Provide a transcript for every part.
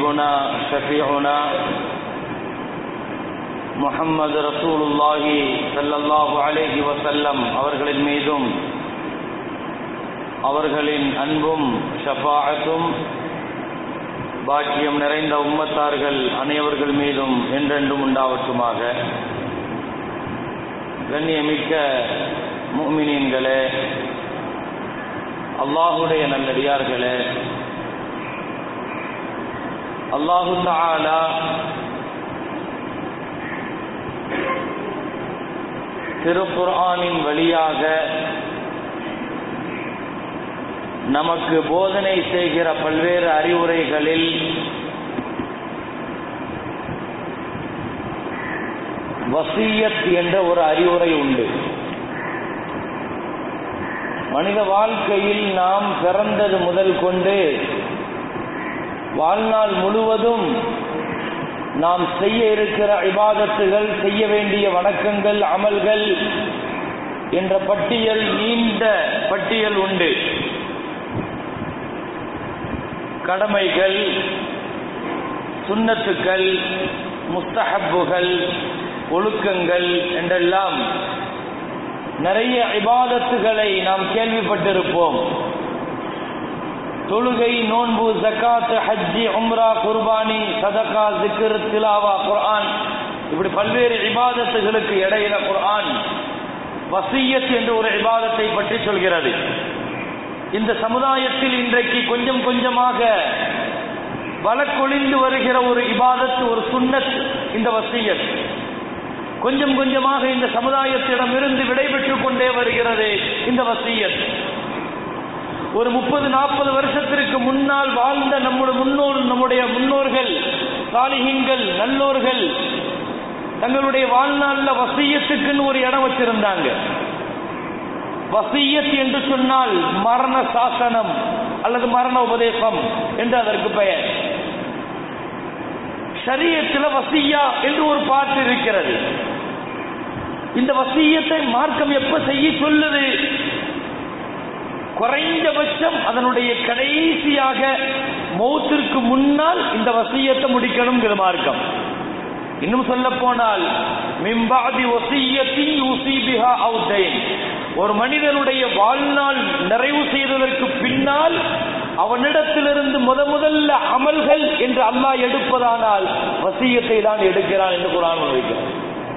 ونبينا شفيعنا முஹம்மது ரசூலுல்லாஹி ஸல்லல்லாஹு அலைஹி வஸல்லம் அவர்களின் மீதும் அவர்களின் அன்பும் ஷஃபாஅத்தும் பாக்கியம் நிறைந்த உம்மத்தார்கள் அனைவர்கள் மீதும் என்றென்றும் உண்டாவட்டுமாக கண்ணியமிக்க முஃமினீன்களே அல்லாஹுடைய நல்லடியார்களே அல்லாஹு தஆலா திருக்குர்ஆனின் வழியாக நமக்கு போதனை செய்கிற பல்வேறு அறிவுரைகளில் வசியத் என்ற ஒரு அறிவுரை உண்டு மனித வாழ்க்கையில் நாம் பிறந்தது முதல் கொண்டு வாழ்நாள் முழுவதும் நாம் செய்ய இருக்கிற இபாதத்துகள் செய்ய வேண்டிய வணக்கங்கள் அமல்கள் என்ற பட்டியல் நீண்ட பட்டியல் உண்டு கடமைகள் சுண்ணத்துக்கள் முஸ்தஹப்புகள் ஒழுக்கங்கள் என்றெல்லாம் நிறைய இபாதத்துகளை நாம் கேள்விப்பட்டிருப்போம் தொழுகை நோன்பு ஜக்காத் ஹஜ்ஜி உம்ரா குர்பானி சதகா ஜிக்ர் திலாவா குர்ஆன் இப்படி பல்வேறு இபாதத்துகளுக்கு இடையில குர்ஆன் வசியத் என்ற ஒரு இபாதத்தை பற்றி சொல்கிறது இந்த சமுதாயத்தில் இன்றைக்கு கொஞ்சம் கொஞ்சமாக வழக்கொழிந்து வருகிற ஒரு இபாதத் ஒரு சுன்னத் இந்த வசியத் கொஞ்சம் கொஞ்சமாக இந்த சமுதாயத்திடம் இருந்து விடைபெற்றுக் கொண்டே வருகிறது இந்த வசியத் ஒரு முப்பது நாற்பது வருஷத்திற்கு முன்னால் வாழ்ந்த நம்முடைய முன்னோர் நம்முடைய முன்னோர்கள் சாலிகங்கள் நல்லோர்கள் தங்களுடைய வாழ்நாள்ல வசியத்துக்குன்னு ஒரு இடம் வச்சிருந்தாங்க வசியத் என்று சொன்னால் மரண சாசனம் அல்லது மரண உபதேசம் என்று அதற்கு பெயர் ஷரியத்தில் வசியா என்று ஒரு பாட்டு இருக்கிறது இந்த வசியத்தை மார்க்கம் எப்ப செய்ய சொல்லுது குறைந்தபட்சம் அதனுடைய கடைசியாக மௌத்திற்கு முன்னால் இந்த வசியத்தை முடிக்கணும் மார்க்கம் இன்னும் சொல்ல போனால் மிம்பாதி வசியத்தின் யூசிபிஹா அவுத்தைன் ஒரு மனிதனுடைய வாழ்நாள் நிறைவு செய்ததற்கு பின்னால் அவனிடத்திலிருந்து முத முதல்ல அமல்கள் என்று அல்லாஹ் எடுப்பதானால் வசியத்தை தான் எடுக்கிறான் என்று குரான் வைக்கிறார்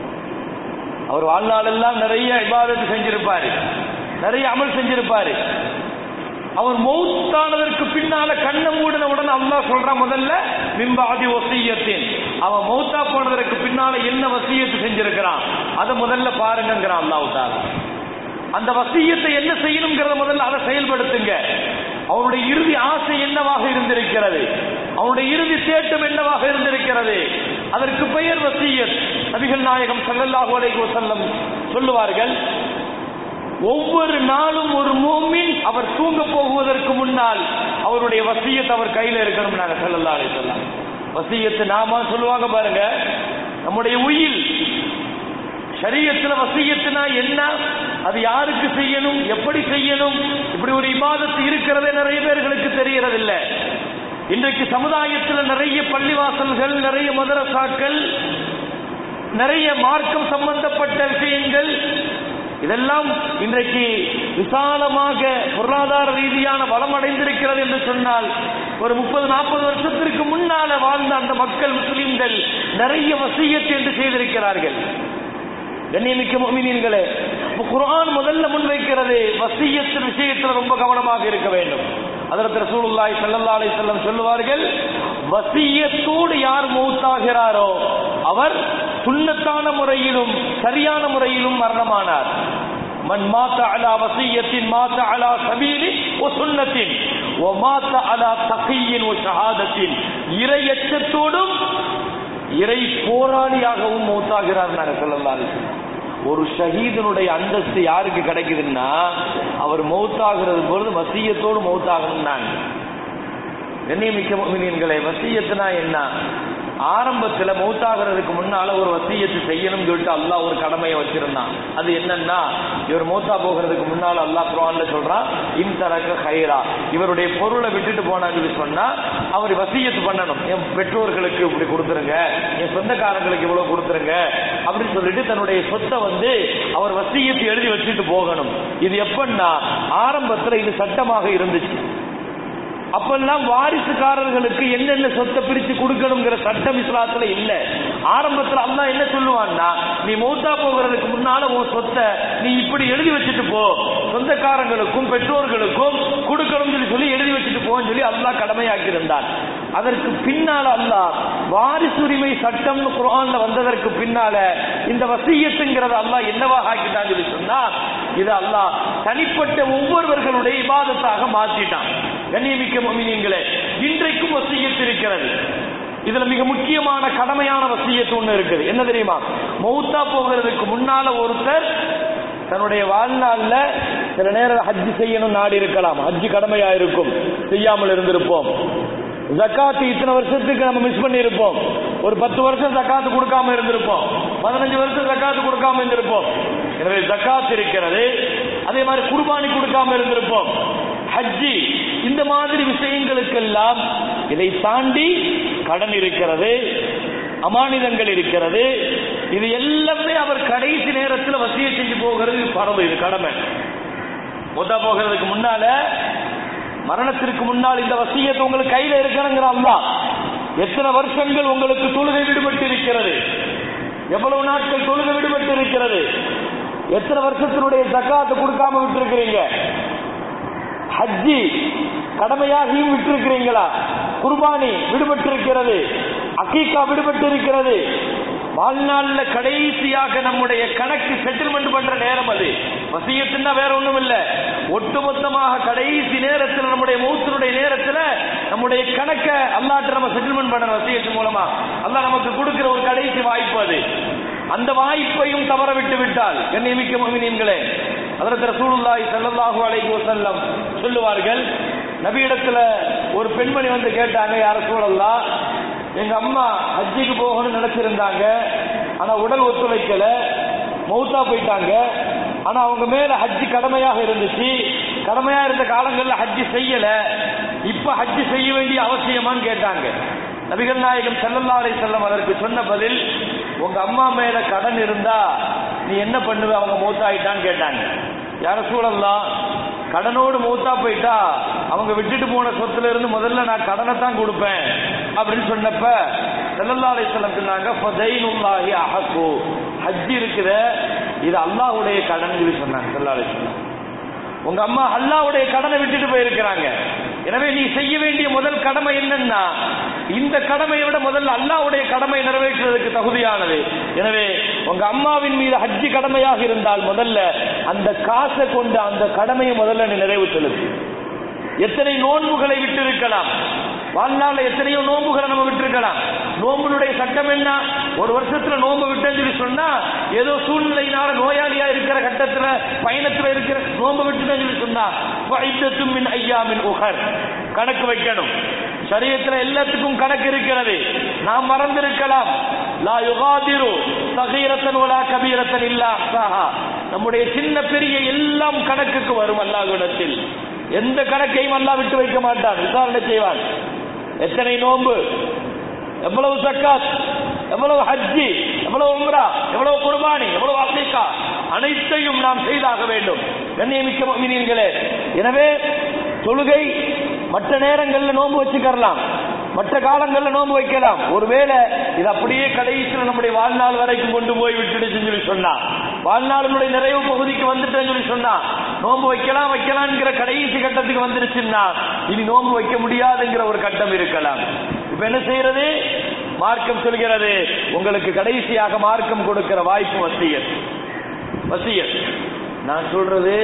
அவர் வாழ்நாளெல்லாம் நிறைய இபாதத்து செஞ்சிருப்பாரு நிறைய அமல் செஞ்சிருப்பாரு அவர் மௌத்தானதற்கு பின்னால கண்ணை மூடின உடனே அல்லா சொல்றான் முதல்ல மிம்பாதி வசியத்தின் அவன் மௌத்தா போனதற்கு பின்னால என்ன வசியத்து செஞ்சிருக்கிறான் அதை முதல்ல பாருங்கிறான் அல்லாவுத்தால அந்த வசியத்தை என்ன செய்யணுங்கிறத முதல்ல அதை செயல்படுத்துங்க அவனுடைய இறுதி ஆசை என்னவாக இருந்திருக்கிறது அவனுடைய இறுதி தேட்டம் என்னவாக இருந்திருக்கிறது அதற்கு பெயர் வசியத் நபிகள் நாயகம் சல்லல்லாஹு அலைஹி வஸல்லம் சொல்லுவார்கள் ஒவ்வொரு நாளும் ஒரு மூமின் அவர் தூங்க போகுவதற்கு முன்னால் அவருடைய வசியத்தை அவர் கையில இருக்கணும் நாங்க சல்லல்லா அலைஹி வஸல்லம் வசியத்து நாம சொல்லுவாங்க பாருங்க நம்முடைய உயில் சரியத்துல வசியத்துனா என்ன அது யாருக்கு செய்யணும் எப்படி செய்யணும் இப்படி ஒரு இபாதத்து இருக்கிறதே நிறைய பேர்களுக்கு தெரியறதில்லை இன்றைக்கு சமுதாயத்தில் நிறைய பள்ளிவாசல்கள் நிறைய மதரசாக்கள் நிறைய மார்க்கம் சம்பந்தப்பட்ட விஷயங்கள் இதெல்லாம் இன்றைக்கு விசாலமாக பொருளாதார ரீதியான வளம் அடைந்திருக்கிறது என்று சொன்னால் ஒரு முப்பது நாற்பது வருஷத்திற்கு முன்னால வாழ்ந்த அந்த மக்கள் முஸ்லிம்கள் நிறைய வசியத்து என்று செய்திருக்கிறார்கள் கண்ணியமிக்க மொமினீன்களே குரான் முதல்ல முன்வைக்கிறது வசியத்தின் விஷயத்தில் ரொம்ப கவனமாக இருக்க வேண்டும் அதற்கு ரசூலுல்லாஹி ஸல்லல்லாஹு அலைஹி வஸல்லம் சொல்லுவார்கள் வசியத்தோடு யார் மௌத்தாகிறாரோ அவர் சுன்னத்தான முறையிலும் சரியான முறையிலும் மரணமானார் மன் மாத்த அலா வசியத்தின் மாத்த அலா சபீலி ஒ சுன்னத்தின் ஒ மாத்த அலா தகையின் ஒ ஷஹாதத்தின் இறை எச்சத்தோடும் இறை போராளியாகவும் மௌத்தாகிறார் நாங்க சொல்லலாம் ஒரு ஷஹீதனுடைய அந்தஸ்து யாருக்கு கிடைக்குதுன்னா அவர் மௌத்தாகிறது பொழுது வசியத்தோடு மௌத்தாகணும்னாங்க கண்ணியமிக்க மீன்களை வசியத்துனா என்ன ஆரம்பத்துல மௌத்தாகிறதுக்கு முன்னால ஒரு வசியத்து செய்யணும் சொல்லிட்டு அல்லாஹ் ஒரு கடமையை வச்சிருந்தான் அது என்னன்னா இவர் மௌத்தா போகிறதுக்கு முன்னால அல்லாஹ் குர்ஆன்ல சொல்றான் இன் தரக்க ஹைரா இவருடைய பொருளை விட்டுட்டு போனான்னு சொல்லி சொன்னா அவர் வசியத்து பண்ணணும் என் பெற்றோர்களுக்கு இப்படி கொடுத்துருங்க என் சொந்தக்காரங்களுக்கு இவ்வளவு கொடுத்துருங்க அப்படின்னு சொல்லிட்டு தன்னுடைய சொத்தை வந்து அவர் வசியத்து எழுதி வச்சுட்டு போகணும் இது எப்பன்னா ஆரம்பத்துல இது சட்டமாக இருந்துச்சு அப்பெல்லாம் வாரிசுக்காரர்களுக்கு என்னென்ன சொத்தை பிரிச்சு கொடுக்கணுங்கிற சட்டம் இஸ்லாத்துல இல்ல ஆரம்பத்துல அல்லாஹ் என்ன சொல்லுவான்னா நீ மௌத்தா போகிறதுக்கு முன்னால உன் சொத்தை நீ இப்படி எழுதி வச்சுட்டு போ சொந்தக்காரங்களுக்கும் பெற்றோர்களுக்கும் கொடுக்கணும் சொல்லி சொல்லி எழுதி வச்சுட்டு போன்னு சொல்லி அல்லாஹ் கடமையாக்கி இருந்தான் அதற்கு பின்னால அல்லாஹ் வாரிசுரிமை சட்டம் குர்ஆன்ல வந்ததற்கு பின்னால இந்த வசியத்துங்கிறத அல்லாஹ் என்னவாக ஆக்கிட்டான்னு சொல்லி சொன்னா இது அல்லாஹ் தனிப்பட்ட ஒவ்வொருவர்களுடைய இபாதத்தாக மாத்திட்டான் கண்ணியமிக்க மொமினியங்களே இன்றைக்கும் வசியத்து இருக்கிறது இதுல மிக முக்கியமான கடமையான வசியத்து ஒண்ணு இருக்குது என்ன தெரியுமா மௌத்தா போகிறதுக்கு முன்னால ஒருத்தர் தன்னுடைய வாழ்நாள்ல சில நேரம் ஹஜ்ஜி செய்யணும் நாடி இருக்கலாம் ஹஜ்ஜி கடமையா இருக்கும் செய்யாமல் இருந்திருப்போம் ஜக்காத்து இத்தனை வருஷத்துக்கு நம்ம மிஸ் பண்ணி இருப்போம் ஒரு பத்து வருஷம் ஜக்காத்து கொடுக்காம இருந்திருப்போம் பதினஞ்சு வருஷம் ஜக்காத்து கொடுக்காம இருந்திருப்போம் எனவே ஜக்காத் இருக்கிறது அதே மாதிரி குர்பானி கொடுக்காம இருந்திருப்போம் ஹஜ்ஜி இந்த மாதிரி விஷயங்களுக்கெல்லாம் இதை தாண்டி கடன் இருக்கிறது அமானிதங்கள் இருக்கிறது இது எல்லாமே அவர் கடைசி நேரத்தில் வசிய செஞ்சு போகிறது பரவு இது கடமை முத போகிறதுக்கு முன்னால மரணத்திற்கு முன்னால் இந்த வசியத்தை உங்களுக்கு கையில இருக்கணுங்கிற அல்லா எத்தனை வருஷங்கள் உங்களுக்கு தொழுகை விடுபட்டு இருக்கிறது எவ்வளவு நாட்கள் தொழுகை விடுபட்டு இருக்கிறது எத்தனை வருஷத்தினுடைய ஜக்காத்தை கொடுக்காம விட்டுருக்கிறீங்க ஹஜ்ஜி கடமையாகியும் விட்டிருக்கிறீங்களா குர்பானி விடுபட்டு இருக்கிறது அக்கீக்கா விடுபட்டு இருக்கிறது வாழ்நாள்ல கடைசியாக நம்முடைய கணக்கு செட்டில்மெண்ட் பண்ற நேரம் அது வசியத்துன்னா வேற ஒண்ணும் இல்ல ஒட்டுமொத்தமாக கடைசி நேரத்தில் நம்முடைய மூத்தினுடைய நேரத்துல நம்முடைய கணக்கை அல்லாட்ட நம்ம செட்டில்மெண்ட் பண்ண வசியத்து மூலமா அல்லாஹ் நமக்கு கொடுக்கிற ஒரு கடைசி வாய்ப்பு அது அந்த வாய்ப்பையும் தவற விட்டு விட்டால் கண்ணியமிக்க மொமினியன்களே அதற்கு ரசூலுல்லாஹி ஸல்லல்லாஹு அலைஹி வஸல்லம் சொல்லுவார்கள் நபியிடத்துல ஒரு பெண்மணி வந்து கேட்டாங்க யார சூழல்லா எங்க அம்மா ஹஜ்ஜிக்கு போகணும்னு நினைச்சிருந்தாங்க ஆனா உடல் ஒத்துழைக்கல மௌத்தா போயிட்டாங்க ஆனா அவங்க மேல ஹஜ்ஜி கடமையாக இருந்துச்சு கடமையா இருந்த காலங்கள்ல ஹஜ்ஜி செய்யல இப்ப ஹஜ்ஜி செய்ய வேண்டிய அவசியமான்னு கேட்டாங்க நபிகள் நாயகம் செல்லல்லா அலை செல்லம் அதற்கு சொன்ன பதில் உங்க அம்மா மேல கடன் இருந்தா நீ என்ன பண்ணுவ அவங்க மூத்தாயிட்டான்னு கேட்டாங்க யார சூழல்லாம் கடனோடு மூத்தா போயிட்டா அவங்க விட்டுட்டு போன சொத்துல இருந்து முதல்ல நான் கடனை தான் கொடுப்பேன் அப்படின்னு சொன்னப்ப செல்லல்லா அலை செல்லம் சொன்னாங்க ஃபதைனுல்லாஹி அஹக்கு ஹஜ் இருக்குத இது அல்லாஹ்வுடைய கடன் சொல்லி சொன்னாங்க செல்லல்லா அலை செல்லம் உங்க அம்மா அல்லாவுடைய கடனை விட்டுட்டு போயிருக்கிறாங்க எனவே நீ செய்ய வேண்டிய முதல் கடமை என்னன்னா இந்த கடமையை விட முதல்ல அல்லாவுடைய கடமை நிறைவேற்றுவதற்கு தகுதியானது எனவே உங்க அம்மாவின் மீது ஹஜ்ஜி கடமையாக இருந்தால் முதல்ல அந்த காசை கொண்டு அந்த கடமையை முதல்ல நீ நிறைவு செலுத்து எத்தனை நோன்புகளை விட்டு இருக்கலாம் வாழ்நாள்ல எத்தனையோ நோன்புகளை நம்ம விட்டிருக்கலாம் நோம்புடைய சட்டம் என்ன ஒரு வருஷத்துல நோன்பு விட்டேன்னு சொல்லி சொன்னா ஏதோ சூழ்நிலையினால நோயாளியா இருக்கிற கட்டத்துல பயணத்துல இருக்கிற நோன்பு விட்டுட்டேன்னு சொல்லி சொன்னா ஃபைத்தத்தும் மின் ஐயாமின் உகர் கணக்கு வைக்கணும் சரியத்துல எல்லாத்துக்கும் கணக்கு இருக்கிறது நாம் மறந்திருக்கலாம் லா யுகாதிரு சகீரத்தன் ஒலா கபீரத்தன் இல்லா அஹ்சாஹா. நம்முடைய சின்ன பெரிய எல்லாம் கணக்குக்கு வரும் அல்லாஹ்விடத்தில் எந்த கணக்கையும் அல்லாஹ் விட்டு வைக்க மாட்டான் விசாரணை செய்வான் எத்தனை நோன்பு எவ்வளவு சக்காத் எவ்வளவு ஹஜ்ஜி எவ்வளவு உம்ரா எவ்வளவு குர்பானி எவ்வளவு அப்ளிகா அனைத்தையும் நாம் செய்தாக வேண்டும் கண்ணியமிக்க முஃமினீன்களே எனவே தொழுகை மற்ற நேரங்களில் நோன்பு வச்சுக்கறலாம் மற்ற காலங்களில் நோன்பு வைக்கலாம் ஒருவேளை இது அப்படியே கடைசியில் நம்முடைய வாழ்நாள் வரைக்கும் கொண்டு போய் விட்டுடுச்சுன்னு சொல்லி சொன்னா வாழ்நாளினுடைய நிறைவு பகுதிக்கு வந்துட்டேன்னு சொல்லி சொன்னா நோன்பு வைக்கலாம் வைக்கலாம்ங்கிற கடைசி கட்டத்துக்கு வந்துருச்சுன்னா இனி நோன்பு வைக்க முடியாதுங்கிற ஒரு கட்டம் இருக்கலாம் இப்ப என்ன செய்யறது மார்க்கம் சொல்கிறது உங்களுக்கு கடைசியாக மார்க்கம் கொடுக்கிற வாய்ப்பு வசியத் வசியத் நான் சொல்றது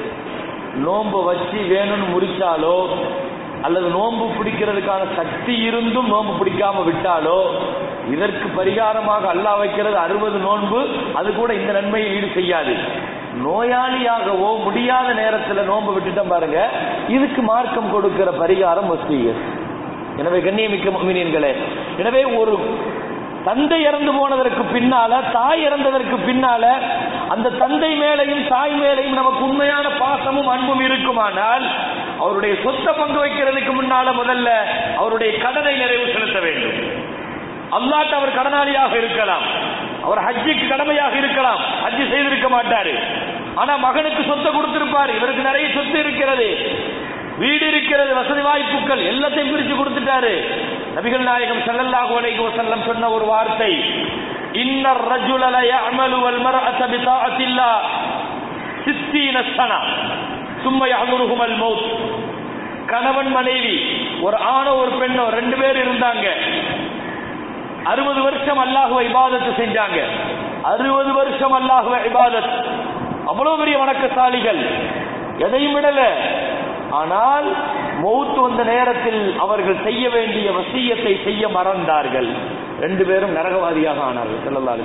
நோன்பு வச்சு வேணும்னு முடிச்சாலோ அல்லது நோன்பு பிடிக்கிறதுக்கான சக்தி இருந்தும் நோன்பு பிடிக்காம விட்டாலோ இதற்கு பரிகாரமாக அல்லாஹ் வைக்கிறது அறுபது நோன்பு அது கூட இந்த நன்மையை ஈடு செய்யாது நோயாளியாகவோ முடியாத நேரத்தில் நோன்பு விட்டுட்டோம் பாருங்க இதுக்கு மார்க்கம் கொடுக்கிற பரிகாரம் வசியத் எனவே கண்ணியமிக்க முமினீன்களே எனவே ஒரு தந்தை இறந்து போனதற்கு பின்னால தாய் இறந்ததற்கு பின்னால அந்த தந்தை மேலையும் தாய் மேலையும் நமக்கு உண்மையான பாசமும் அன்பும் இருக்குமானால் அவருடைய சொத்த பங்கு வைக்கிறதுக்கு முன்னால முதல்ல அவருடைய கடனை நிறைவு செலுத்த வேண்டும் அல்லாட்ட அவர் கடனாளியாக இருக்கலாம் அவர் ஹஜ்ஜிக்கு கடமையாக இருக்கலாம் ஹஜ்ஜி செய்திருக்க மாட்டாரு ஆனா மகனுக்கு சொத்தை கொடுத்திருப்பாரு இவருக்கு நிறைய சொத்து இருக்கிறது வீடு இருக்கிறது வசதி வாய்ப்புகள் எல்லாத்தையும் பிரிச்சு கொடுத்துட்டாரு நபிகள் நாயகம் ஸல்லல்லாஹு அலைஹி வஸல்லம் சொன்ன ஒரு வார்த்தை இன்னர் ரஜுல ல يعمل والمرأة بطاعة الله 60 سنة ثم يحضرهما الموت கணவன் மனைவி ஒரு ஆணோ ஒரு பெண்ணோ ரெண்டு பேர் இருந்தாங்க அறுபது வருஷம் அல்லாஹுவ இபாதத்து செஞ்சாங்க அறுபது வருஷம் அல்லாஹுவ இபாதத் அவ்வளவு பெரிய வணக்கசாலிகள் எதையும் விடல ஆனால் மௌத் வந்த நேரத்தில் அவர்கள் செய்ய வேண்டிய வசியத்தை செய்ய மறந்தார்கள் ரெண்டு பேரும் நரகவாதியாக ஆனார்கள் செல்லல்லாரு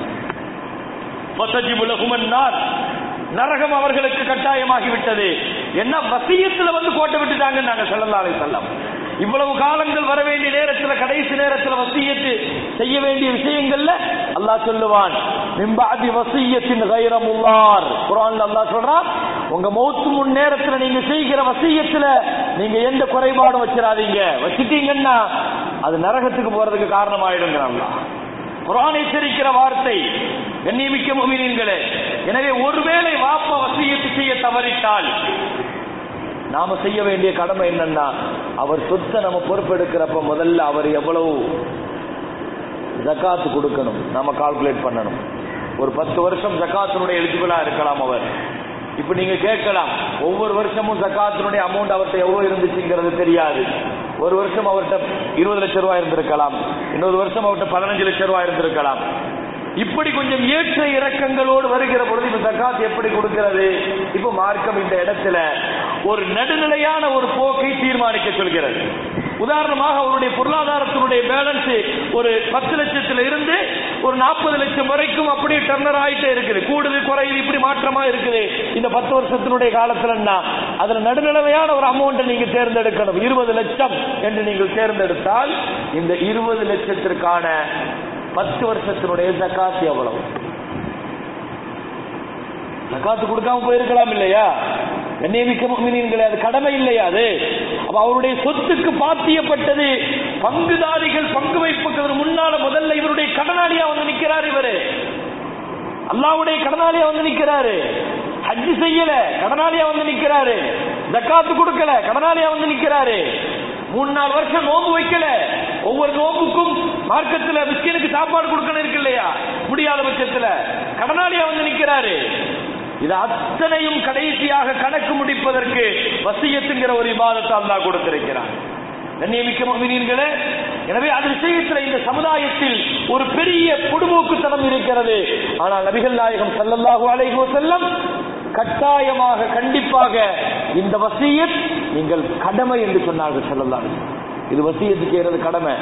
நரகம் அவர்களுக்கு கட்டாயமாகிவிட்டது என்ன வசியத்துல வந்து கோட்டை விட்டுட்டாங்க நாங்க செல்லல்லாலை செல்லம் இவ்வளவு காலங்கள் வர வேண்டிய நேரத்தில் கடைசி நேரத்தில் வசியத்து செய்ய வேண்டிய விஷயங்கள்ல அல்லாஹ் சொல்லுவான் மிம்பாதி வசியத்தின் கைரமுல்லார் குரான்ல அல்லாஹ் சொல்றான் உங்க மௌத்து முன் நேரத்துல நீங்க செய்கிற வசியத்துல நீங்க எந்த குறைபாடும் வச்சிடாதீங்க வச்சிட்டீங்கன்னா அது நரகத்துக்கு போறதுக்கு காரணமாயிடுங்கிறான் குரான் எச்சரிக்கிற வார்த்தை கண்ணியமிக்க முமினீன்களே எனவே ஒருவேளை வாப்ப வசியத்து செய்ய தவறிட்டால் நாம செய்ய வேண்டிய கடமை என்னன்னா அவர் சொத்தை நம்ம பொறுப்பெடுக்கிறப்ப முதல்ல அவர் எவ்வளவு ஜக்காத்து கொடுக்கணும் நாம கால்குலேட் பண்ணணும் ஒரு பத்து வருஷம் ஜக்காத்தினுடைய எலிஜிபிளா இருக்கலாம் அவர் இப்ப நீங்க கேட்கலாம் ஒவ்வொரு வருஷமும் ஜக்காத்தினுடைய அமௌண்ட் அவர்கிட்ட எவ்வளவு இருந்துச்சுங்கிறது தெரியாது ஒரு வருஷம் அவர்கிட்ட இருபது லட்சம் ரூபாய் இருந்திருக்கலாம் இன்னொரு வருஷம் அவர்கிட்ட பதினஞ்சு லட்சம் ரூபாய் இருந்திருக்கலாம் இப்படி கொஞ்சம் ஏற்ற இறக்கங்களோடு வருகிற பொழுது இப்ப ஜக்காத் எப்படி கொடுக்கிறது இப்ப மார்க்கம் இந்த இடத்துல ஒரு நடுநிலையான ஒரு போக்கை தீர்மானிக்க சொல்கிறது உதாரணமாக அவருடைய பொருளாதாரத்தினுடைய பேலன்ஸ் ஒரு பத்து லட்சத்துல இருந்து ஒரு நாற்பது லட்சம் வரைக்கும் அப்படியே டர்னர் ஆயிட்டே இருக்குது கூடுது குறையுது இப்படி மாற்றமா இருக்குது இந்த பத்து வருஷத்தினுடைய காலத்துல அதுல நடுநிலைமையான ஒரு அமௌண்ட் நீங்க தேர்ந்தெடுக்கணும் இருபது லட்சம் என்று நீங்கள் தேர்ந்தெடுத்தால் இந்த இருபது லட்சத்திற்கான பத்து வருஷத்தினுடைய ஜக்காத் எவ்வளவு ஜக்காத்து கொடுக்காம போயிருக்கலாம் இல்லையா கண்ணியமிக்க முக்மினீன்களே அது கடமை இல்லையா அது அப்ப அவருடைய சொத்துக்கு பாத்தியப்பட்டது பங்குதாரிகள் பங்கு வைப்புக்கு முன்னால முதல்ல இவருடைய கடனாளியா வந்து நிக்கிறார் இவரு அல்லாவுடைய கடனாளியா வந்து நிக்கிறாரு ஹஜ்ஜி செய்யல கடனாளியா வந்து நிக்கிறாரு ஜக்காத்து கொடுக்கல கடனாளியா வந்து நிக்கிறாரு மூணு நாலு வருஷம் நோம்பு வைக்கல ஒவ்வொரு நோம்புக்கும் மார்க்கத்துல மிஸ்கினுக்கு சாப்பாடு கொடுக்கணும் இருக்கு இல்லையா முடியாத பட்சத்துல கடனாளியா வந்து நிக்கிறாரு இது அத்தனையும் கடைசியாக கணக்கு முடிப்பதற்கு வசியத்துங்கிற ஒரு இபாதத்தை அல்லா கொடுத்திருக்கிறார் கண்ணியமிக்க மகிழ்ச்சிகளே எனவே அது விஷயத்தில் இந்த சமுதாயத்தில் ஒரு பெரிய பொடுமோக்குத்தனம் இருக்கிறது ஆனால் நபிகள் நாயகம் சல்லல்லாஹு அலைஹி வஸல்லம் கட்டாயமாக கண்டிப்பாக இந்த வசியத் நீங்கள் கடமை என்று சொன்னார்கள் சொல்லலாம் இது வசியத்து செய்யறது கடமை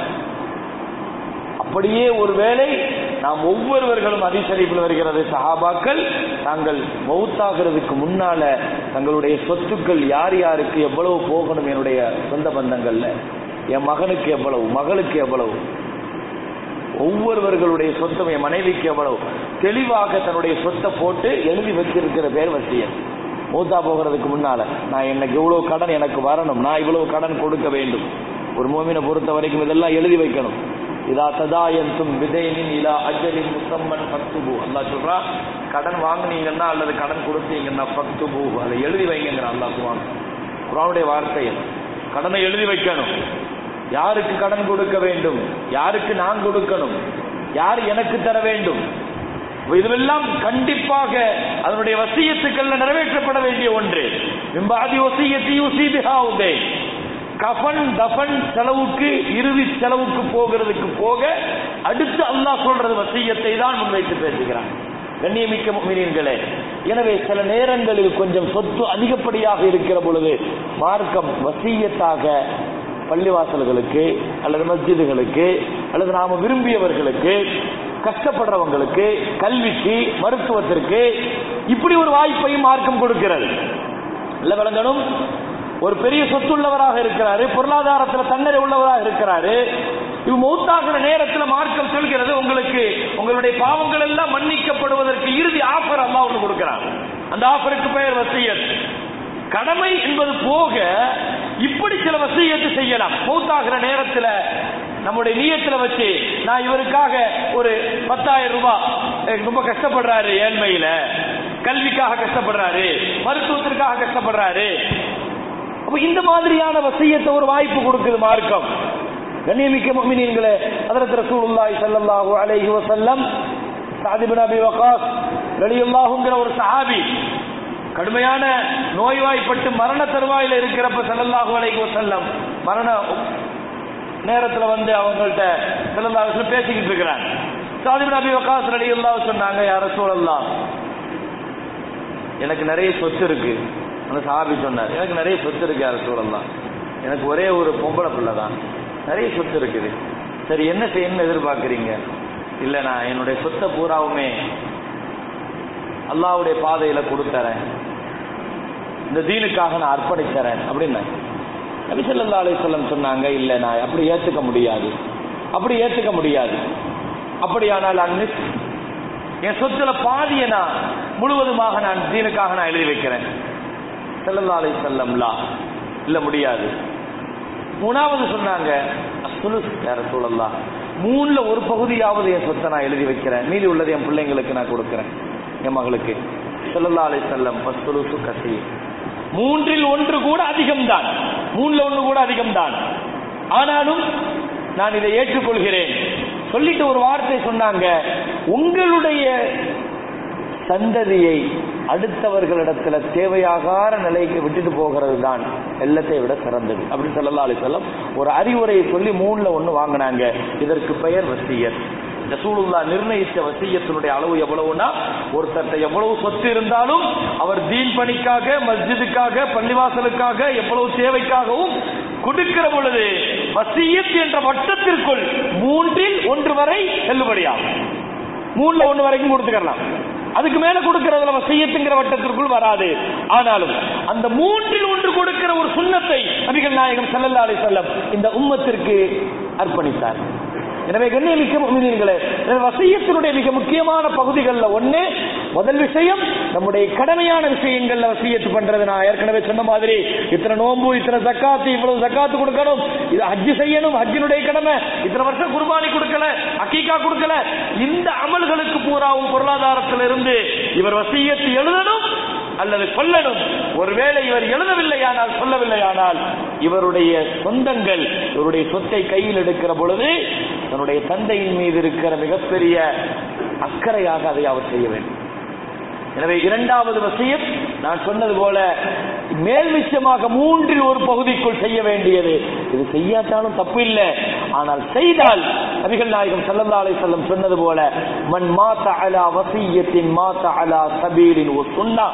அப்படியே ஒருவேளை நாம் ஒவ்வொருவர்களும் அதிசரிப்பில் வருகிறது சஹாபாக்கள் தாங்கள் மௌத்தாகிறதுக்கு முன்னால தங்களுடைய சொத்துக்கள் யார் யாருக்கு எவ்வளவு போகணும் என்னுடைய சொந்த பந்தங்கள்ல என் மகனுக்கு எவ்வளவு மகளுக்கு எவ்வளவு ஒவ்வொருவர்களுடைய சொத்தம் என் மனைவிக்கு எவ்வளவு தெளிவாக தன்னுடைய சொத்தை போட்டு எழுதி வச்சிருக்கிற பேர் வசியம் மூத்தா போகிறதுக்கு முன்னால நான் எனக்கு இவ்வளவு கடன் எனக்கு வரணும் நான் இவ்வளவு கடன் கொடுக்க வேண்டும் ஒரு மோமினை பொறுத்த வரைக்கும் இதெல்லாம் எழுதி வைக்கணும் இதா ததாயந்தும் விதைனின் இதா அஜலின் முசம்மன் பக்துபு அல்லா சொல்றா கடன் வாங்குனீங்கன்னா அல்லது கடன் கொடுத்தீங்கன்னா பக்துபு அதை எழுதி வைங்கிற அல்லா சொல்லுவாங்க குரானுடைய வார்த்தை கடனை எழுதி வைக்கணும் யாருக்கு கடன் கொடுக்க வேண்டும் யாருக்கு நான் கொடுக்கணும் யார் எனக்கு தர வேண்டும் இதுவெல்லாம் கண்டிப்பாக அதனுடைய வசியத்துக்கள் நிறைவேற்றப்பட வேண்டிய ஒன்று மிம்பாதி வசியத்தி யுசிபிஹாவுதே கஃபன் தஃபன் செலவுக்கு இறுதி செலவுக்கு போகிறதுக்கு போக அடுத்து அல்லாஹ் சொல்றது வசியத்தை தான் முன்வைத்து பேசுகிறான் கண்ணியமிக்க மீனீன்களே எனவே சில நேரங்களில் கொஞ்சம் சொத்து அதிகப்படியாக இருக்கிற பொழுது மார்க்கம் வசியத்தாக பள்ளிவாசல்களுக்கு அல்லது மஸ்ஜிதுகளுக்கு அல்லது நாம விரும்பியவர்களுக்கு கஷ்டப்படுறவங்களுக்கு கல்விக்கு மருத்துவத்திற்கு இப்படி ஒரு வாய்ப்பையும் மார்க்கம் கொடுக்கிறது இல்ல விளங்கணும் ஒரு பெரிய சொத்துள்ளவராக இருக்கிறாரு பொருளாதாரத்துல தன்னரை உள்ளவராக இருக்கிறாரு இவ் மௌத்தாகிற நேரத்துல மார்க்கம் சொல்கிறது உங்களுக்கு உங்களுடைய பாவங்கள் எல்லாம் மன்னிக்கப்படுவதற்கு இறுதி ஆஃபர் அல்லாஹ் ஒன்று கொடுக்கிறார் அந்த ஆஃபருக்கு பெயர் வசியத் கடமை என்பது போக இப்படி சில வசியத்து செய்யலாம் மௌத்தாகிற நேரத்துல நம்முடைய நீயத்துல வச்சு நான் இவருக்காக ஒரு பத்தாயிரம் ரூபாய் எனக்கு ரொம்ப கஷ்டப்படுறாரு ஏழ்மையில கல்விக்காக கஷ்டப்படுறாரு மருத்துவத்திற்காக கஷ்டப்படுறாரு அப்ப இந்த மாதிரியான வசியத்தை ஒரு வாய்ப்பு கொடுக்குது மார்க்கம் கண்ணியமிக்க முஃமினீன்களே ஹஜ்ரத் ரசூலுல்லாஹி ஸல்லல்லாஹு அலைஹி வஸல்லம் சஅத் இப்னு அபி வகாஸ் ரலியல்லாஹுங்கிற ஒரு சஹாபி கடுமையான நோய்வாய்ப்பட்டு மரண தருவாயில இருக்கிறப்ப ஸல்லல்லாஹு அலைஹி வஸல்லம் மரண நேரத்துல வந்து அவங்கள்ட்ட ஸல்லல்லாஹு அலைஹி வஸல்லம் பேசிக்கிட்டு இருக்கிறாங்க சஅத் இப்னு அபி வகாஸ் ரலியல்லாஹு சொன்னாங்க யா ரசூலல்லாஹ் எனக்கு நிறைய சொத்து இருக்கு அந்த சாபி சொன்னார் எனக்கு நிறைய சொத்து இருக்கு யார சூழல்லாம் எனக்கு ஒரே ஒரு பொம்பளை பிள்ளை தான் நிறைய சொத்து இருக்குது சரி என்ன செய்யணும்னு எதிர்பார்க்குறீங்க இல்லை நான் என்னுடைய சொத்தை பூராவுமே அல்லாவுடைய பாதையில கொடுத்தறேன் இந்த தீனுக்காக நான் அர்ப்பணித்தரேன் அப்படின்னு நபி ஸல்லல்லாஹு அலைஹி வஸல்லம் சொன்னாங்க இல்லை நான் அப்படி ஏத்துக்க முடியாது அப்படி ஏத்துக்க முடியாது அப்படியானால் அந்நிஸ் என் சொத்துல பாதியை நான் முழுவதுமாக நான் தீனுக்காக நான் எழுதி வைக்கிறேன் ஸல்லல்லாஹு அலைஹி வஸல்லம் லா இல்ல முடியாது மூணாவது சொன்னாங்க அஸ்ஸுலுஸ் யா ரசூலல்லாஹ் மூணுல ஒரு பகுதியாவது என் சொத்தை நான் எழுதி வைக்கிறேன் மீதி உள்ளது என் பிள்ளைங்களுக்கு நான் கொடுக்கிறேன் என் மகளுக்கு ஸல்லல்லாஹு அலைஹி வஸல்லம் அஸ்ஸுலுசு கசீர் மூன்றில் ஒன்று கூட அதிகம்தான் மூணுல ஒன்று கூட அதிகம்தான் ஆனாலும் நான் இதை ஏற்றுக்கொள்கிறேன் சொல்லிட்டு ஒரு வார்த்தை சொன்னாங்க உங்களுடைய சந்ததியை அடுத்தவர்களிடத்துல தேவையாகார நிலைக்கு விட்டுட்டு போகிறது தான் எல்லாத்தை விட சிறந்தது அப்படின்னு சொல்லலாம் அலிசல்லம் ஒரு அறிவுரையை சொல்லி மூணுல ஒண்ணு வாங்கினாங்க இதற்கு பெயர் வசியத் ரசூலுல்லா நிர்ணயித்த வசியத்தினுடைய அளவு எவ்வளவுனா ஒருத்தர்ட்ட எவ்வளவு சொத்து இருந்தாலும் அவர் தீன் பணிக்காக மஸ்ஜிதுக்காக பள்ளிவாசலுக்காக எவ்வளவு தேவைக்காகவும் கொடுக்கிற பொழுது வசியத் என்ற வட்டத்திற்குள் மூன்றில் ஒன்று வரை செல்லுபடியாகும் மூணுல ஒண்ணு வரைக்கும் கொடுத்துக்கலாம் அதுக்கு மேல கொடுக்கறதுல வசியத்துங்கிற வட்டத்திற்குள் வராது ஆனாலும் அந்த மூன்றில் ஒன்று கொடுக்கிற ஒரு சுண்ணத்தை நபிகள் நாயகம் ஸல்லல்லாஹு அலைஹி வஸல்லம் இந்த உம்மத்திற்கு அர்ப்பணித்தார் எனவே கண்ணியமிக்க முமினீன்களே வசியத்தினுடைய மிக முக்கியமான பகுதிகளில் ஒண்ணு முதல் விஷயம் நம்முடைய கடமையான விஷயங்கள்ல வசியத்து பண்றது நான் ஏற்கனவே சொன்ன மாதிரி இத்தனை நோன்பு இத்தனை ஜக்காத்து இவ்வளவு ஜக்காத்து கொடுக்கணும் இது ஹஜ்ஜு செய்யணும் ஹஜ்ஜினுடைய கடமை இத்தனை வருஷம் குர்பானி கொடுக்கல அக்கீக்கா கொடுக்கல இந்த அமல்களுக்கு பூராவும் பொருளாதாரத்திலிருந்து இவர் வசியத்து எழுதணும் அல்லது சொல்லணும் ஒருவேளை இவர் எழுதவில்லையானால் சொல்லவில்லையானால் இவருடைய சொந்தங்கள் இவருடைய சொத்தை கையில் எடுக்கிற பொழுது தன்னுடைய தந்தையின் மீது இருக்கிற மிகப்பெரிய அக்கறையாக அதை அவர் செய்ய வேண்டும் எனவே இரண்டாவது வசியம் நான் சொன்னது போல மேல் மிச்சமாக மூன்றில் ஒரு பகுதிக்குள் செய்ய வேண்டியது இது செய்யாட்டாலும் தப்பு இல்லை ஆனால் செய்தால் நபிகள் நாயகம் ஸல்லல்லாஹு அலைஹி வஸல்லம் சொன்னது போல மன் மாத்த அலா வசியத்தின் மாத்த அலா சபீலின் ஒரு சுன்னா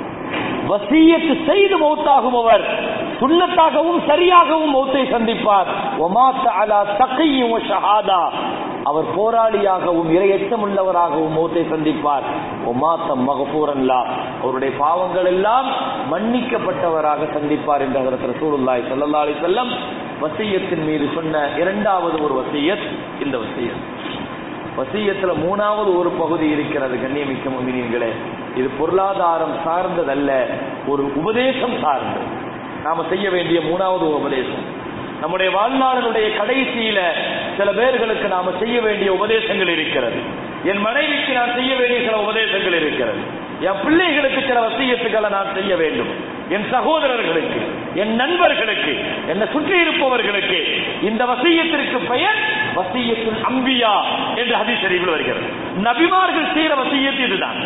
வசியத்து செய்து மௌத்தாகுபவர் சுண்ணத்தாகவும் சரியாகவும் மௌத்தை சந்திப்பார் ஒமாத்த அலா தக்கையும் ஷஹாதா அவர் போராளியாகவும் இரையச்சம் உள்ளவராகவும் மௌத்தை சந்திப்பார் ஒமாத்த மகபூரன்லா அவருடைய பாவங்கள் எல்லாம் மன்னிக்கப்பட்டவராக சந்திப்பார் என்று அதற்கு ரசூலுல்லாஹி ஸல்லல்லாஹு அலைஹி வஸல்லம் வசியத்தின் மீது சொன்ன இரண்டாவது ஒரு வசியத் இந்த வசியத் வசியத்துல மூணாவது ஒரு பகுதி இருக்கிறது கண்ணியமிக்க முமினீன்களே இது பொருளாதாரம் சார்ந்ததல்ல ஒரு உபதேசம் சார்ந்தது நாம செய்ய வேண்டிய மூணாவது உபதேசம் நம்முடைய வாழ்நாளினுடைய கடைசியில சில பேர்களுக்கு நாம செய்ய வேண்டிய உபதேசங்கள் இருக்கிறது என் மனைவிக்கு நான் செய்ய வேண்டிய சில உபதேசங்கள் இருக்கிறது என் பிள்ளைகளுக்கு சில வசியத்துக்களை நான் செய்ய வேண்டும் என் சகோதரர்களுக்கு என் நண்பர்களுக்கு என்னை சுற்றி இருப்பவர்களுக்கு இந்த வசியத்திற்கு பெயர் வசியத்துல் அம்பியா என்று ஹதீஸ் ஷரீஃபில் வருகிறது நபிமார்கள் செய்யற வசியத்து இதுதான்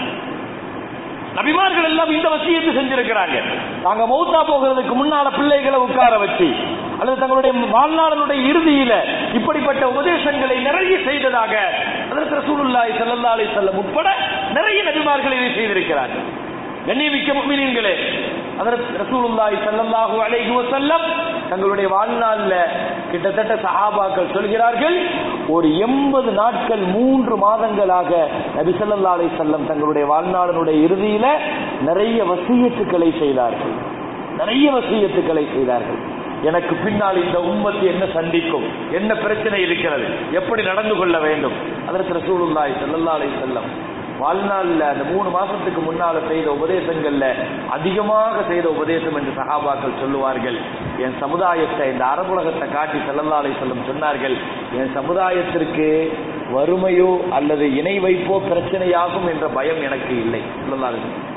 நபிமார்கள் எல்லாம் இந்த வசியத்தை செஞ்சிருக்கிறாங்க தாங்க மௌத்தா போகிறதுக்கு முன்னால பிள்ளைகளை உட்கார வச்சு அல்லது தங்களுடைய வாழ்நாளனுடைய இறுதியில இப்படிப்பட்ட உபதேசங்களை நிறைய செய்ததாக அதற்கு ரசூலுல்லாஹி ஸல்லல்லாஹு அலைஹி வஸல்லம் உட்பட நிறைய நபிமார்கள் இதை செய்திருக்கிறார்கள் கண்ணியமிக்க முஃமினீன்களே அதற்கு ரசூலுல்லாஹி ஸல்லல்லாஹு அலைஹி வஸல்லம் தங்களுடைய வாழ்நாள்ல கிட்டத்தட்ட சஹாபாக்கள் சொல்கிறார்கள் ஒரு எண்பது நாட்கள் மூன்று மாதங்களாக நபி ஸல்லல்லாஹு அலைஹி வஸல்லம் தங்களுடைய வாழ்நாளினுடைய இறுதியில நிறைய வசியத்துக்களை செய்தார்கள் நிறைய வசியத்துக்களை செய்தார்கள் எனக்கு பின்னால் இந்த உம்மத்து என்ன சந்திக்கும் என்ன பிரச்சனை இருக்கிறது எப்படி நடந்து கொள்ள வேண்டும் அதற்கு ரசூலுல்லாஹி ஸல்லல்லாஹு அலைஹி வஸல்லம் வாழ்நாள்ல அந்த மூணு மாசத்துக்கு முன்னால செய்த உபதேசங்கள்ல அதிகமாக செய்த உபதேசம் என்று சகாபாக்கள் சொல்லுவார்கள் என் சமுதாயத்தை இந்த அரபுலகத்தை காட்டி ஸல்லல்லாஹு அலைஹி வஸல்லம் சொன்னார்கள் என் சமுதாயத்திற்கு வறுமையோ அல்லது இணை வைப்போ பிரச்சனையாகும் என்ற பயம் எனக்கு இல்லை ஸல்லல்லாஹு அலைஹி வஸல்லம்.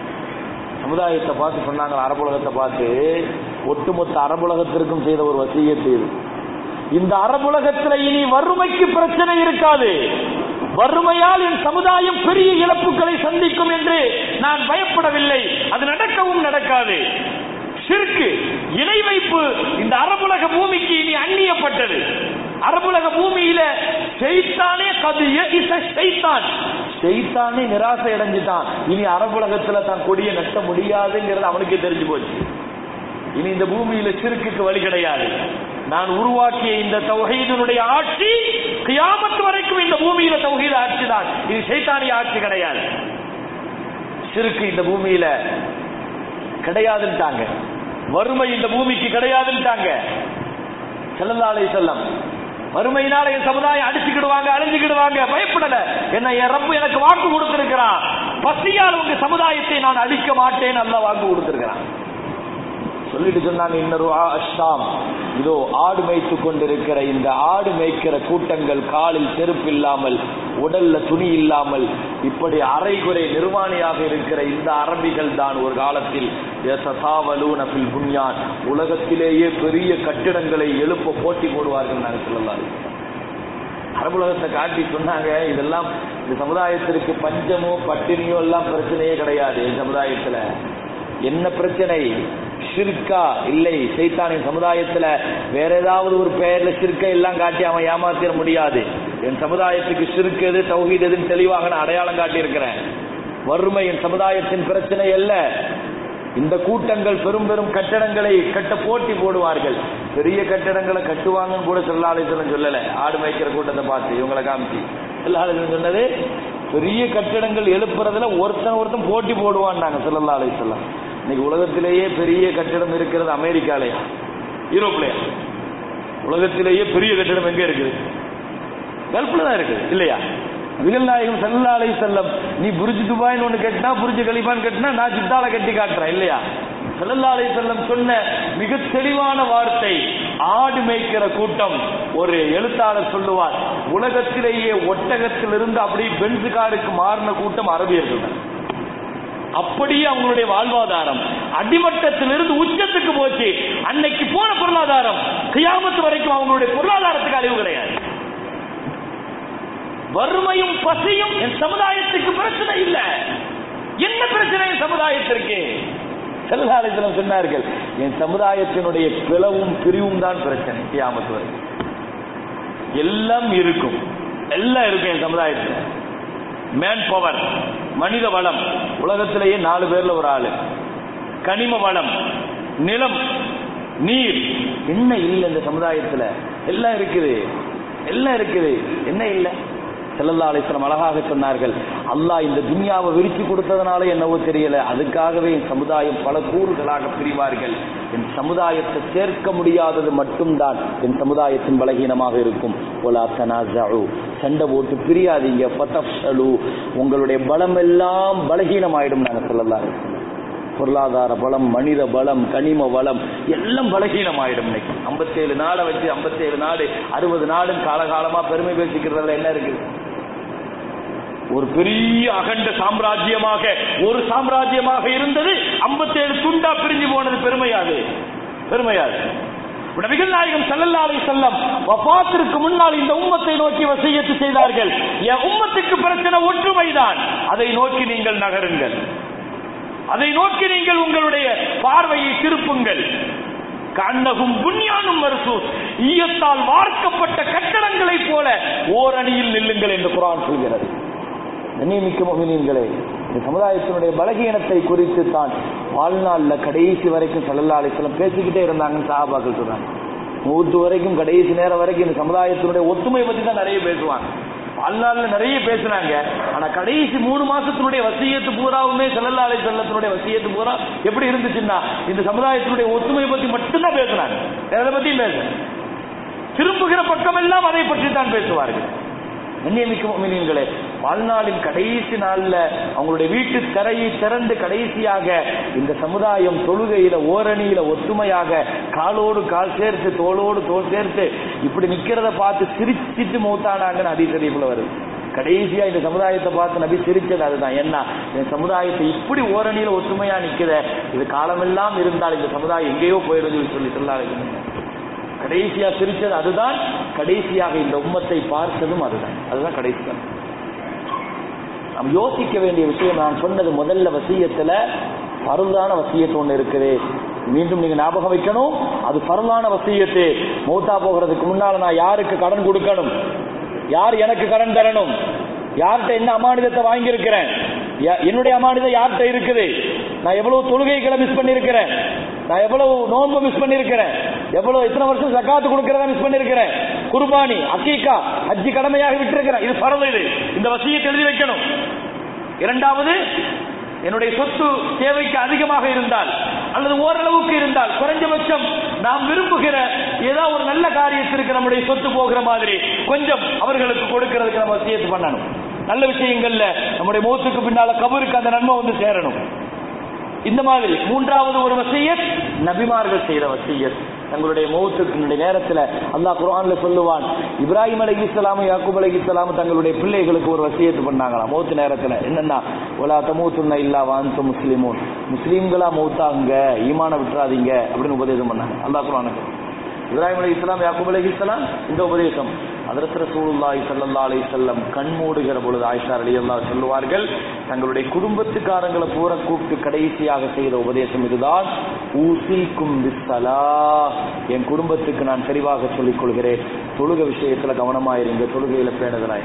சமுதாயத்தை பார்த்து சொன்னாங்க அரபுலகத்தை பார்த்து ஒட்டுமொத்த அரபுலகத்திற்கும் செய்த ஒரு வசியத்து இது இந்த அரபுலகத்துல இனி வறுமைக்கு பிரச்சனை இருக்காது வறுமையால் என் சமுதாயம் பெரிய இழப்புகளை சந்திக்கும் என்று நான் பயப்படவில்லை அது நடக்கவும் நடக்காது சிற்கு இணை வைப்பு இந்த அரபுலக பூமிக்கு இனி அந்நியப்பட்டது அரபுலக பூமியில செய்தானே கது செய்தான் செய்தானே நிராசை அடைஞ்சிட்டான் இனி அரபுலகத்துல தான் கொடியை நட்ட முடியாதுங்கிறது அவனுக்கே தெரிஞ்சு போச்சு இனி இந்த பூமியில சிறுக்குக்கு வழி கிடையாது நான் உருவாக்கிய இந்த தௌஹீதனுடைய ஆட்சி கியாமத்து வரைக்கும் இந்த பூமியில தௌஹீத ஆட்சி தான் இது சைத்தானிய ஆட்சி கிடையாது சிறுக்கு இந்த பூமியில கிடையாதுன்ட்டாங்க வறுமை இந்த பூமிக்கு கிடையாதுன்ட்டாங்க செல்லல்லாலை செல்லம் வறுமையினால என் சமுதாயம் அடிச்சுக்கிடுவாங்க அழிஞ்சுக்கிடுவாங்க பயப்படல என்ன என் ரப்பு எனக்கு வாக்கு கொடுத்திருக்கிறான் பசியால் உங்க சமுதாயத்தை நான் அழிக்க மாட்டேன் நல்ல வாக்கு கொடுத்திருக்கிறான் சொல்லிட்டு சொன்னாங்க இன்னொரு அஷ்டாம் இதோ ஆடு மேய்த்து கொண்டிருக்கிற இந்த ஆடு மேய்க்கிற கூட்டங்கள் காலில் செருப்பு இல்லாமல் உடல்ல துணி இல்லாமல் இப்படி அரைகுறை நிர்வாணியாக இருக்கிற இந்த அரபிகள் தான் ஒரு காலத்தில் யசசாவலூன ஃபில் புன்யான் உலகத்திலேயே பெரிய கட்டிடங்களை எழுப்ப போட்டி போடுவார்கள் நாங்கள் சொல்லலாம் அரபுலகத்தை காட்டி சொன்னாங்க இதெல்லாம் இந்த சமுதாயத்திற்கு பஞ்சமோ பட்டினியோ எல்லாம் பிரச்சனையே கிடையாது என் சமுதாயத்துல என்ன பிரச்சனை ஷிர்கா இல்லை சைத்தானின் சமுதாயத்துல வேற ஏதாவது ஒரு பெயர்ல ஷிர்கை எல்லாம் காட்டி அவன் ஏமாத்திர முடியாது என் சமுதாயத்துக்கு ஷிர்க் எது தௌஹீத் எதுன்னு தெளிவாக நான் அடையாளம் காட்டி இருக்கிறேன் வறுமை என் சமுதாயத்தின் பிரச்சனை அல்ல இந்த கூட்டங்கள் பெரும் பெரும் கட்டடங்களை கட்ட போட்டி போடுவார்கள் பெரிய கட்டடங்களை கட்டுவாங்கன்னு கூட சொல்லாலேசனம் சொல்லல ஆடு மேய்க்கிற கூட்டத்தை பார்த்து இவங்களை காமிச்சு சொல்லாலேசனம் சொன்னது பெரிய கட்டடங்கள் எழுப்புறதுல ஒருத்தன் ஒருத்தன் போட்டி போடுவான் நாங்க சொல்லல்லா அலைசல்லாம் இன்னைக்கு உலகத்திலேயே பெரிய கட்டிடம் இருக்கிறது அமெரிக்காலயா யூரோப்லயா உலகத்திலேயே பெரிய கட்டிடம் எங்க இருக்குது கல்ஃப்ல தான் இருக்குது இல்லையா நபிகள் நாயகம் சல்லா அலை செல்லம் நீ புரிஜ் துபாய்னு ஒண்ணு கட்டினா புரிஜ் கலிபான் கட்டினா நான் ஜித்தால கட்டி காட்டுறேன் இல்லையா சல்லல்லா அலை செல்லம் சொன்ன மிக தெளிவான வார்த்தை ஆடு மேய்க்கிற கூட்டம் ஒரு எழுத்தாளர் சொல்லுவார் உலகத்திலேயே ஒட்டகத்திலிருந்து அப்படியே பென்சு காருக்கு மாறின கூட்டம் அரபியர்கள் தான் அப்படியே அவங்களுடைய வாழ்வாதாரம் அடிமட்டத்திலிருந்து உச்சத்துக்கு போச்சு அன்னைக்கு போன பொருளாதாரம் கியாமத்து வரைக்கும் அவங்களுடைய பொருளாதாரத்துக்கு அழிவு கிடையாது வறுமையும் பசியும் என் சமுதாயத்துக்கு பிரச்சனை இல்ல என்ன பிரச்சனை என் சமுதாயத்திற்கு செல்லாலயத்திலும் சொன்னார்கள் என் சமுதாயத்தினுடைய பிளவும் பிரிவும் தான் பிரச்சனை கியாமத்து வரைக்கும் எல்லாம் இருக்கும் எல்லாம் இருக்கும் என் சமுதாயத்தில் மேன் பவர் மனித வளம் உலகத்திலேயே நாலு பேர்ல ஒரு ஆளு கனிம வளம் நிலம் நீர் என்ன இல்லை இந்த சமுதாயத்துல எல்லாம் இருக்குது எல்லாம் இருக்குது என்ன இல்லை செல்லல்லா அலிஸ்லாம் அழகாக சொன்னார்கள் அல்லாஹ் இந்த துன்யாவை விரிச்சு கொடுத்ததுனால என்னவோ தெரியல அதுக்காகவே என் சமுதாயம் பல கூறுகளாக பிரிவார்கள் என் சமுதாயத்தை சேர்க்க முடியாதது மட்டும்தான் என் சமுதாயத்தின் பலகீனமாக இருக்கும் ஒலா தனாசு சண்டை போட்டு பிரியாதீங்க பத்தப்சலு உங்களுடைய பலம் எல்லாம் பலகீனமாயிடும் நாங்க சொல்லலாம் பொருளாதார பலம் மனித பலம் கனிம வளம் எல்லாம் பலகீனமாயிடும் இன்னைக்கு ஐம்பத்தேழு நாடை வச்சு ஐம்பத்தேழு நாடு அறுபது நாடு காலகாலமா பெருமை பேசிக்கிறதுல என்ன இருக்கு ஒரு பெரிய அகண்ட சாம்ராஜ்யமாக ஒரு சாம்ராஜ்யமாக இருந்தது ஐம்பத்தேழு துண்டா பிரிஞ்சு போனது பெருமையாது பெருமையாது நபிகள் நாயகம் சல்லல்லா அலை செல்லம் வபாத்திற்கு முன்னால் இந்த உம்மத்தை நோக்கி வசியத்து செய்தார்கள் என் உம்மத்துக்கு பிரச்சனை ஒற்றுமைதான் அதை நோக்கி நீங்கள் நகருங்கள் அதை நோக்கி நீங்கள் உங்களுடைய பார்வையை திருப்புங்கள் கண்ணகும் புண்ணியானும் மருசு ஈயத்தால் வார்க்கப்பட்ட கட்டடங்களை போல ஓரணியில் நில்லுங்கள் என்று குரான் சொல்கிறது கண்ணியமிக்க மொமினீன்களே இந்த சமுதாயத்தினுடைய பலகீனத்தை குறித்து தான் வாழ்நாள்ல கடைசி வரைக்கும் சல்லல்லா அலிஸ்லம் பேசிக்கிட்டே இருந்தாங்கன்னு சாபாக்கள் சொல்றாங்க மூத்து வரைக்கும் கடைசி நேரம் வரைக்கும் இந்த சமுதாயத்தினுடைய ஒத்துமை பத்தி தான் நிறைய பேசுவாங்க வாழ்நாள்ல நிறைய பேசுனாங்க ஆனா கடைசி மூணு மாசத்தினுடைய வசியத்து பூராவுமே செல்லல்லா அலை செல்லத்தினுடைய வசியத்து பூரா எப்படி இருந்துச்சுன்னா இந்த சமுதாயத்தினுடைய ஒத்துமை பத்தி மட்டும்தான் பேசுனாங்க வேற எதை பத்தியும் பேச திரும்புகிற பக்கமெல்லாம் அதை பற்றி தான் பேசுவார்கள் கண்ணியமிக்க முமினீன்களே வாழ்நாளின் கடைசி நாள்ல அவங்களுடைய வீட்டு திரையை திறந்து கடைசியாக இந்த சமுதாயம் தொழுகையில ஓரணியில ஒத்துமையாக காலோடு கால் சேர்த்து தோளோடு தோல் சேர்த்து இப்படி நிக்கிறத பார்த்து சிரிச்சிட்டு மூத்தானாங்கன்னு அதிசரியப்புல வருது கடைசியா இந்த சமுதாயத்தை பார்த்து நபி சிரிச்சது அதுதான் என்ன இந்த சமுதாயத்தை இப்படி ஓரணியில ஒற்றுமையா நிக்குத இது காலமெல்லாம் இருந்தால் இந்த சமுதாயம் எங்கேயோ போயிடுது சொல்லி சொல்லாங்க கடைசியா சிரிச்சது அதுதான் கடைசியாக இந்த உம்மத்தை பார்த்ததும் அதுதான் அதுதான் கடைசி தான் நாம் யோசிக்க வேண்டிய விஷயம் நான் சொன்னது முதல்ல வசியத்துல பருளான வசியத்து ஒண்ணு இருக்குது மீண்டும் நீங்க ஞாபகம் வைக்கணும் அது பருளான வசியத்து மூத்தா போகிறதுக்கு முன்னால நான் யாருக்கு கடன் கொடுக்கணும் யார் எனக்கு கடன் தரணும் யார்கிட்ட என்ன அமானிதத்தை வாங்கியிருக்கிறேன் யா- என்னுடைய அமானிதம் யார்கிட்ட இருக்குது நான் எவ்வளவு தொழுகைகளை மிஸ் பண்ணியிருக்கிறேன் நான் எவ்வளவு நோன்பு மிஸ் பண்ணியிருக்கிறேன் எவ்வளவு எத்தனை வருஷம் ஜக்காத்து கொடுக்கறத மிஸ் பண்ணியிருக்கிறேன் குர்பானி அக்கீக்கா ஹஜ்ஜி கடமையாக விட்டிருக்கிறேன் இது பரவ இது இந்த வசியத்தை எழுதி வைக்கணும் இரண்டாவது என்னுடைய சொத்து தேவைக்கு அதிகமாக இருந்தால் அல்லது ஓரளவுக்கு இருந்தால் குறைஞ்சபட்சம் நாம் விரும்புகிற ஏதோ ஒரு நல்ல காரியத்திற்கு நம்முடைய சொத்து போகிற மாதிரி கொஞ்சம் அவர்களுக்கு கொடுக்கிறதுக்கு நம்ம வசியத்து பண்ணணும் நல்ல விஷயங்கள்ல நம்முடைய மூத்துக்கு பின்னால கபருக்கு அந்த நன்மை வந்து சேரணும் இந்த மாதிரி மூன்றாவது ஒரு வசியத் நபிமார்கள் செய்த வசியத் தங்களுடைய மௌத்துக்கு நேரத்துல அல்லாஹ் குர்ஆன்ல சொல்லுவான் இப்ராஹிம் அலைஹி இஸ்லாம் யாக்கூப் அலைஹி இஸ்லாம் தங்களுடைய பிள்ளைகளுக்கு ஒரு வசியத்து பண்ணாங்களாம் மௌத்து நேரத்துல என்னன்னா ஒலா தமூத்துன்ன இல்லா வாந்து முஸ்லிமூன் முஸ்லீம்களா மௌத்தாங்க ஈமான விட்டுறாதீங்க அப்படின்னு உபதேசம் பண்ணாங்க அல்லாஹ் குர்ஆனுக்கு இப்ராஹிம் அலைஹி இஸ்லாம் யாக்கூப் அலைஹி இஸ்லாம் இந்த உபதேசம் ஹதரத் ரசூலுல்லாஹி ஸல்லல்லாஹு அலைஹி வஸல்லம் கண் மூடுகிற பொழுது ஆயிஷா ரலியல்லாஹு சொல்லுவார்கள் தங்களுடைய குடும்பத்துக்காரங்களை பூரா கூப்பிட்டு கடைசியாக செய்த உபதேசம் இதுதான் ஊசிக்கும் பிஸ்ஸலா என் குடும்பத்துக்கு நான் தெளிவாக சொல்லிக் கொள்கிறேன் தொழுக விஷயத்துல கவனமாயிருங்க தொழுகையில பேணுதலாய்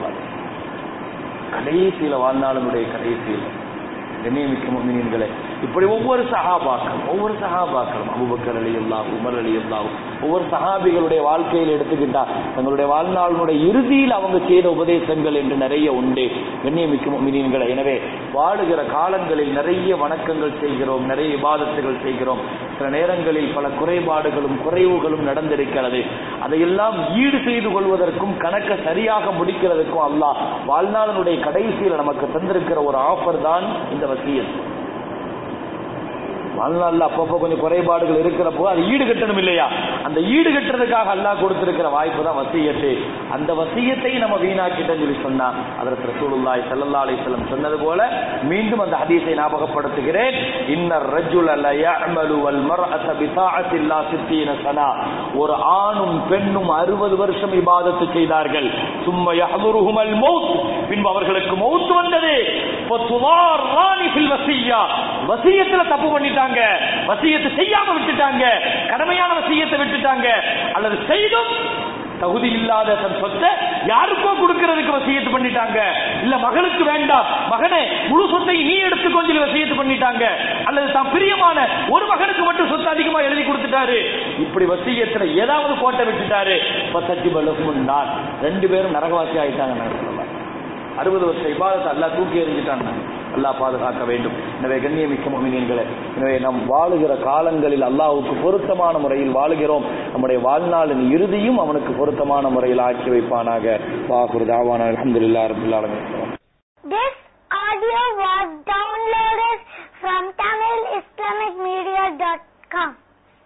கடைசியில வாழ்நாளுடைய கடைசியில் கண்ணியமிக்க முமினீன்களே இப்படி ஒவ்வொரு சஹாபாக்கள் ஒவ்வொரு சஹாபாக்களும் அபுபக்கர் அலி அல்லாஹ் உமர் அலி அல்லாஹ் ஒவ்வொரு சஹாபிகளுடைய வாழ்க்கையில் எடுத்துக்கிட்டா தங்களுடைய வாழ்நாளினுடைய இறுதியில் அவங்க செய்த உபதேசங்கள் என்று நிறைய உண்டு கண்ணியமிக்க முமினீன்களே எனவே வாழுகிற காலங்களில் நிறைய வணக்கங்கள் செய்கிறோம் நிறைய இபாதத்துகள் செய்கிறோம் சில நேரங்களில் பல குறைபாடுகளும் குறைவுகளும் நடந்திருக்கிறது அதையெல்லாம் ஈடு செய்து கொள்வதற்கும் கணக்கை சரியாக முடிக்கிறதுக்கும் அல்லாஹ் வாழ்நாளினுடைய கடைசியில் நமக்கு தந்திருக்கிற ஒரு ஆஃபர் தான் இந்த வசியத் வாழ்நாள்ல அப்பப்போ கொஞ்சம் குறைபாடுகள் இருக்கிறப்போ அது ஈடு கட்டணும் இல்லையா அந்த ஈடு கட்டுறதுக்காக அல்லாஹ் கொடுத்திருக்கிற வாய்ப்பு தான் வசியத்து அந்த வசியத்தை நம்ம வீணாக்கிட்டோம்னு சொல்லி சொன்னா அதற்கு ரசூலுல்லாஹி ஸல்லல்லாஹு அலைஹி வஸல்லம் சொன்னது போல மீண்டும் அந்த ஹதீஸை ஞாபகப்படுத்துகிறேன் இன்னர் ரஜுல ல யஅமலு வல் மர்அத பி தாஅத்தில்லா 60 சனா ஒரு ஆணும் பெண்ணும் 60 வருஷம் இபாதத்து செய்தார்கள் சும்ம யஹ்துருஹுமல் மௌத் பின்பு அவர்களுக்கு மௌத் வந்தது ஃபதுலாரானி ஃபில் வசிய்யா வசியத்துல தப்பு பண்ணிட்டாங்க வசியத்தை செய்யாம விட்டுட்டாங்க கடமையான வசியத்தை விட்டுட்டாங்க அல்லது செய்தும் தகுதி இல்லாத தன் சொத்தை யாருக்கோ கொடுக்கிறதுக்கு வசியத்து பண்ணிட்டாங்க இல்ல மகளுக்கு வேண்டாம் மகனே முழு சொத்தை நீ எடுத்துக்கோ சொல்லி வசியத்து பண்ணிட்டாங்க அல்லது தான் பிரியமான ஒரு மகனுக்கு மட்டும் சொத்து அதிகமா எழுதி கொடுத்துட்டாரு இப்படி வசியத்துல ஏதாவது கோட்டை விட்டுட்டாரு பத்தச்சு பலகும் நான் ரெண்டு பேரும் நரகவாசி ஆயிட்டாங்க அறுபது வருஷம் இபாதத்தை அல்லாஹ் தூக்கி எறிஞ்சிட்டாங்க அல்லாஹ் பாதுகாக்க வேண்டும் எனவே கண்ணியமிக்க முமினீன்களே எனவே நாம் வாழுகிற காலங்களில் அல்லாஹ்வுக்கு பொருத்தமான முறையில் வாழுகிறோம் நம்முடைய வாழ்நாளின் இறுதியும் அவனுக்கு பொருத்தமான முறையில் ஆக்கி வைப்பானாக வாகுரு தாவான அலமதுல்லா ரபுல்லா This audio was downloaded from TamilIslamicMedia.com.